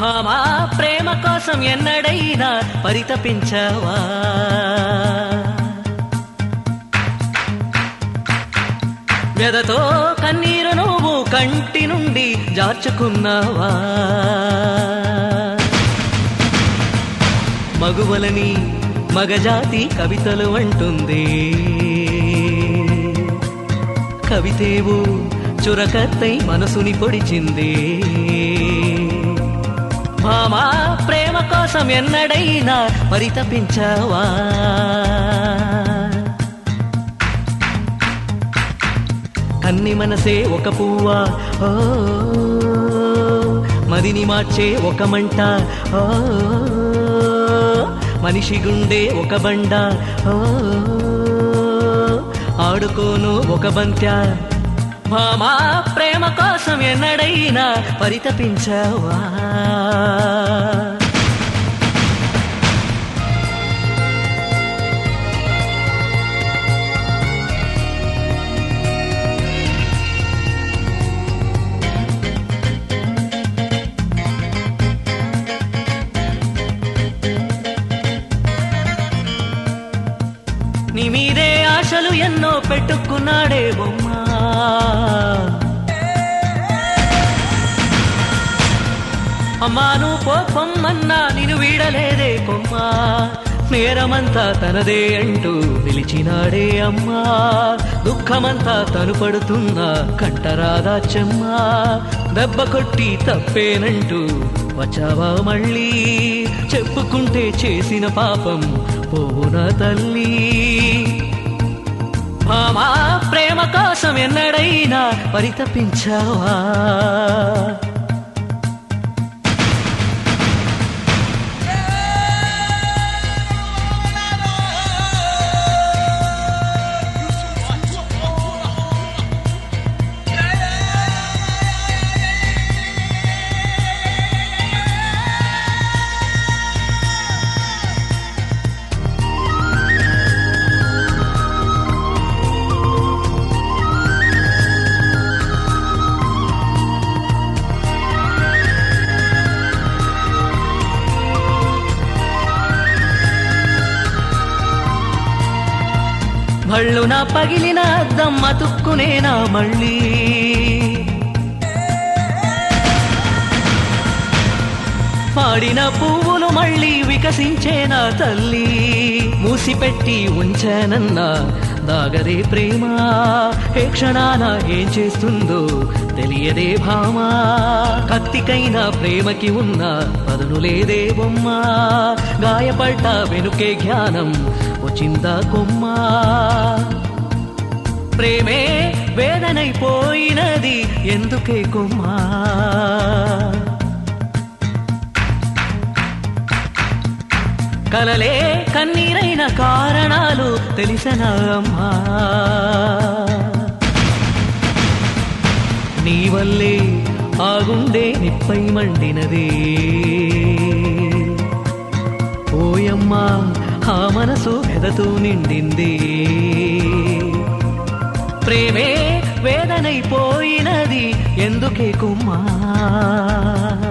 భామా ప్రేమ కోసం ఎన్నడైనా పరితపించావా వ్యధతో కన్నీరు నువ్వు కంటి నుండి జార్చుకున్నావా మగువలని మగజాతి కవితలు అంటుంది కవితేవు చురకత్తై మనసుని పొడిచింది భామా ప్రేమ కోసం ఎన్నడైనా పరితపించావా కన్ని మనసే ఒక పువ్వా ఓ మదిని మార్చే ఒక మంట ఓ మనిషి గుండె ఒక బండ ఓ ఆడుకోను ఒక బంత్య భామా ప్రేమ కోసం ఎన్నడైనా పరితపించావా నీ మీదే ఆశలు ఎన్నో పెట్టుకున్నాడే బొమ్మా అమ్మా నువ్వు పోపమ్మన్నా నిన్ను వీడలేదే కొమ్మా నేరమంతా తనదే అంటూ నిలిచినాడే అమ్మా దుఃఖమంతా తను పడుతున్నా కంటరాదా చెమ్మా దెబ్బ కొట్టి తప్పేనంటూ వచ్చావా మళ్ళీ చెప్పుకుంటే చేసిన పాపం పోవున తల్లి భామా ప్రేమ కోసం ఎన్నడైనా పరితపించావా భళ్ళు నా పగిలిన అద్దం అతుక్కునేనా మళ్ళీ పాడిన పువ్వులు మళ్ళీ వికసించేనా తల్లి మూసిపెట్టి ఉంచానన్నా దాగదే ప్రేమ ఏ క్షణాన ఏం చేస్తుందో తెలియదే భామా కత్తికైనా ప్రేమకి ఉన్న పదును లేదే బొమ్మ గాయపడ్డ వెనుకే జ్ఞానం వచ్చిందా కొమ్మా ప్రేమే వేదనైపోయినది ఎందుకే కొమ్మా కలలే కన్నీరైన కారణాలు తెలిసిన అమ్మా నీ వల్లే ఆగుండే నిప్పై మండినదే ఓయమ్మా ఆ మనసు వెదతూ నిండింది ప్రేమే వేదనైపోయినది ఎందుకే కుమ్మా